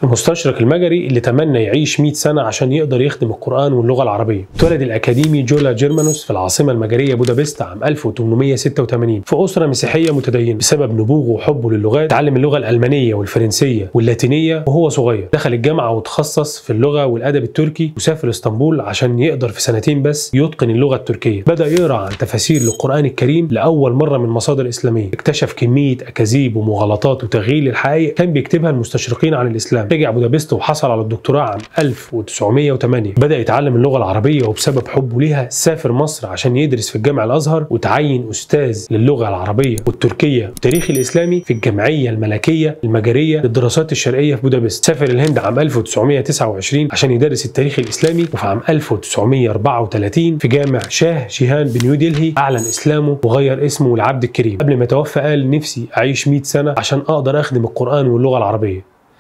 المستشرق المجري اللي تمنى يعيش 100 سنة عشان يقدر يخدم القرآن واللغة العربية اتولد الأكاديمي جولا جيرمانوس في العاصمة المجرية بودابست عام 1886 في أسرة مسيحية متدينة بسبب نبوغه وحبه للغات تعلم اللغة الألمانية والفرنسية واللاتينية وهو صغير دخل الجامعة وتخصص في اللغة والأدب التركي وسافر اسطنبول عشان يقدر في سنتين بس يتقن اللغة التركية بدأ يقرأ عن تفاسير للقرآن الكريم لأول مرة من مصادر إسلامية اكتشف كمية أكاذيب ومغالطات وتغيير للحقائق كان بيكتبها المستشرقين عن الإسلام رجع بودابست وحصل على الدكتوراه عام 1908 بدأ يتعلم اللغة العربية وبسبب حبه ليها سافر مصر عشان يدرس في الجامع الأزهر وتعين أستاذ للغة العربية والتركية والتاريخ الإسلامي في الجمعية الملكية المجرية للدراسات الشرقية في بودابست سافر الهند عام 1929 عشان يدرس التاريخ الإسلامي وفي عام 1934 في جامع شاه شيهان بن دلهي أعلن إسلامه وغير اسمه لعبد الكريم قبل ما يتوفى قال نفسي أعيش 100 سنة عشان أقدر أخدم القرآن واللغة العربية